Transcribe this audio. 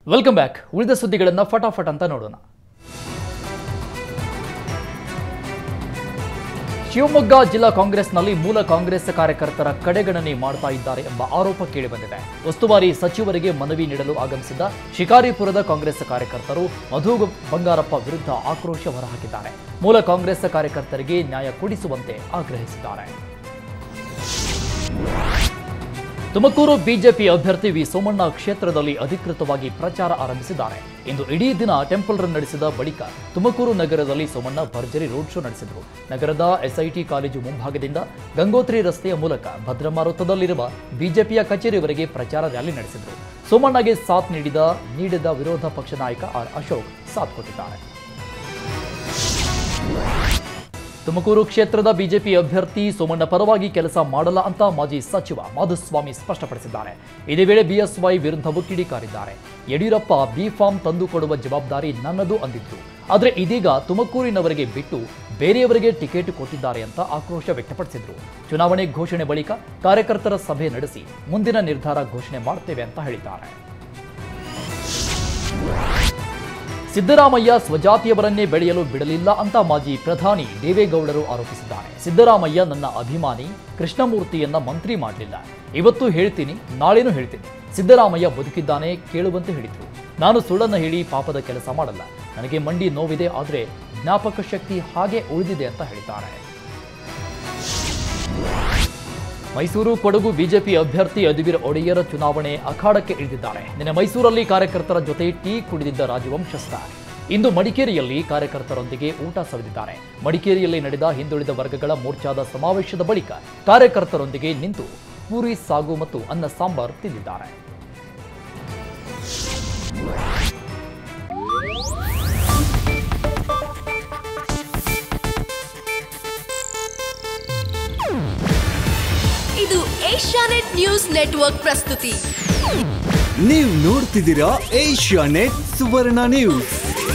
welcome back ಉಳಿದ ಸುದ್ದಿಗಳನ್ನು ಫಟಾಫಟ್ ಅಂತ ನೋಡೋಣ ಶಿವಮೊಗ್ಗ ಜಿಲ್ಲಾ ಕಾಂಗ್ರೆಸ್ನಲ್ಲಿ ಮೂಲ ಕಾಂಗ್ರೆಸ್ ಕಾರ್ಯಕರ್ತರ ಕಡೆಗಣನೆ ಮಾಡ್ತಾ ಇದ್ದಾರೆ ಎಂಬ ಆರೋಪ ಕೇಳಿಬಂದಿದೆ ಉಸ್ತುವಾರಿ ಸಚಿವರಿಗೆ ಮನವಿ ನೀಡಲು ಆಗಮಿಸಿದ್ದ ಶಿಕಾರಿಪುರದ ಕಾಂಗ್ರೆಸ್ ಕಾರ್ಯಕರ್ತರು ಮಧು ಬಂಗಾರಪ್ಪ ವಿರುದ್ಧ ಆಕ್ರೋಶ ಹೊರಹಾಕಿದ್ದಾರೆ ಮೂಲ ಕಾಂಗ್ರೆಸ್ ಕಾರ್ಯಕರ್ತರಿಗೆ ನ್ಯಾಯ ಕೊಡಿಸುವಂತೆ ಆಗ್ರಹಿಸಿದ್ದಾರೆ ತುಮಕೂರು ಬಿಜೆಪಿ ಅಭ್ಯರ್ಥಿ ವಿ ಸೋಮಣ್ಣ ಕ್ಷೇತ್ರದಲ್ಲಿ ಅಧಿಕೃತವಾಗಿ ಪ್ರಚಾರ ಆರಂಭಿಸಿದ್ದಾರೆ ಇಂದು ಇಡೀ ದಿನ ಟೆಂಪಲ್ ರನ್ ನಡೆಸಿದ ಬಳಿಕ ತುಮಕೂರು ನಗರದಲ್ಲಿ ಸೋಮಣ್ಣ ಭರ್ಜರಿ ರೋಡ್ ಶೋ ನಡೆಸಿದರು ನಗರದ ಎಸ್ಐಟಿ ಕಾಲೇಜು ಮುಂಭಾಗದಿಂದ ಗಂಗೋತ್ರಿ ರಸ್ತೆಯ ಮೂಲಕ ಭದ್ರಮಾ ವೃತ್ತದಲ್ಲಿರುವ ಬಿಜೆಪಿಯ ಕಚೇರಿವರೆಗೆ ಪ್ರಚಾರ ರ್ಯಾಲಿ ನಡೆಸಿದರು ಸೋಮಣ್ಣಗೆ ಸಾಥ್ ನೀಡಿದ ನೀಡಿದ ವಿರೋಧ ಪಕ್ಷ ನಾಯಕ ಆರ್ ಅಶೋಕ್ ಸಾಥ್ ಕೊಟ್ಟಿದ್ದಾರೆ ತುಮಕೂರು ಕ್ಷೇತ್ರದ ಬಿಜೆಪಿ ಅಭ್ಯರ್ಥಿ ಸೋಮಣ್ಣ ಪರವಾಗಿ ಕೆಲಸ ಮಾಡಲ್ಲ ಅಂತ ಮಾಜಿ ಸಚಿವ ಮಾಧುಸ್ವಾಮಿ ಸ್ಪಷ್ಟಪಡಿಸಿದ್ದಾರೆ ಇದೇ ವೇಳೆ ಬಿಎಸ್ವೈ ವಿರುದ್ಧವೂ ಕಿಡಿಕಾರಿದ್ದಾರೆ ಯಡಿಯೂರಪ್ಪ ಬಿ ಫಾರ್ಮ್ ತಂದು ಕೊಡುವ ಜವಾಬ್ದಾರಿ ನನ್ನದು ಅಂದಿದ್ರು ಆದರೆ ಇದೀಗ ತುಮಕೂರಿನವರಿಗೆ ಬಿಟ್ಟು ಬೇರೆಯವರಿಗೆ ಟಿಕೆಟ್ ಕೊಟ್ಟಿದ್ದಾರೆ ಅಂತ ಆಕ್ರೋಶ ವ್ಯಕ್ತಪಡಿಸಿದ್ರು ಚುನಾವಣೆ ಘೋಷಣೆ ಬಳಿಕ ಕಾರ್ಯಕರ್ತರ ಸಭೆ ನಡೆಸಿ ಮುಂದಿನ ನಿರ್ಧಾರ ಘೋಷಣೆ ಮಾಡ್ತೇವೆ ಅಂತ ಹೇಳಿದ್ದಾರೆ ಸಿದ್ದರಾಮಯ್ಯ ಸ್ವಜಾತಿಯವರನ್ನೇ ಬೆಳೆಯಲು ಬಿಡಲಿಲ್ಲ ಅಂತ ಮಾಜಿ ಪ್ರಧಾನಿ ದೇವೇಗೌಡರು ಆರೋಪಿಸಿದ್ದಾರೆ ಸಿದ್ದರಾಮಯ್ಯ ನನ್ನ ಅಭಿಮಾನಿ ಕೃಷ್ಣಮೂರ್ತಿಯನ್ನ ಮಂತ್ರಿ ಮಾಡಲಿಲ್ಲ ಇವತ್ತು ಹೇಳ್ತೀನಿ ನಾಳೆನೂ ಹೇಳ್ತೀನಿ ಸಿದ್ದರಾಮಯ್ಯ ಬದುಕಿದ್ದಾನೆ ಕೇಳುವಂತೆ ಹೇಳಿದ್ರು ನಾನು ಸುಳ್ಳನ್ನು ಹೇಳಿ ಪಾಪದ ಕೆಲಸ ಮಾಡಲ್ಲ ನನಗೆ ಮಂಡಿ ನೋವಿದೆ ಆದರೆ ಜ್ಞಾಪಕ ಶಕ್ತಿ ಹಾಗೆ ಉಳಿದಿದೆ ಅಂತ ಹೇಳಿದ್ದಾರೆ ಮೈಸೂರು ಕೊಡಗು ಬಿಜೆಪಿ ಅಭ್ಯರ್ಥಿ ಯದುವೀರ್ ಒಡೆಯರ್ ಚುನಾವಣೆ ಅಖಾಡಕ್ಕೆ ಇಳಿದಿದ್ದಾರೆ ನಿನ್ನೆ ಮೈಸೂರಲ್ಲಿ ಕಾರ್ಯಕರ್ತರ ಜೊತೆ ಟೀ ಕುಡಿದಿದ್ದ ರಾಜವಂಶಸ್ಥ ಇಂದು ಮಡಿಕೇರಿಯಲ್ಲಿ ಕಾರ್ಯಕರ್ತರೊಂದಿಗೆ ಊಟ ಸವಿದಿದ್ದಾರೆ ಮಡಿಕೇರಿಯಲ್ಲಿ ನಡೆದ ಹಿಂದುಳಿದ ವರ್ಗಗಳ ಮೋರ್ಚಾದ ಸಮಾವೇಶದ ಬಳಿಕ ಕಾರ್ಯಕರ್ತರೊಂದಿಗೆ ನಿಂತು ಪೂರಿ ಸಾಗು ಮತ್ತು ಅನ್ನ ಸಾಂಬಾರ್ ತಿಂದಿದ್ದಾರೆ ಇದು ಏಷ್ಯಾನೆಟ್ ನ್ಯೂಸ್ ನೆಟ್ವರ್ಕ್ ಪ್ರಸ್ತುತಿ ನೀವು ನೋಡ್ತಿದ್ದೀರಾ ಏಷ್ಯಾ ನೆಟ್ ಸುವರ್ಣ ನ್ಯೂಸ್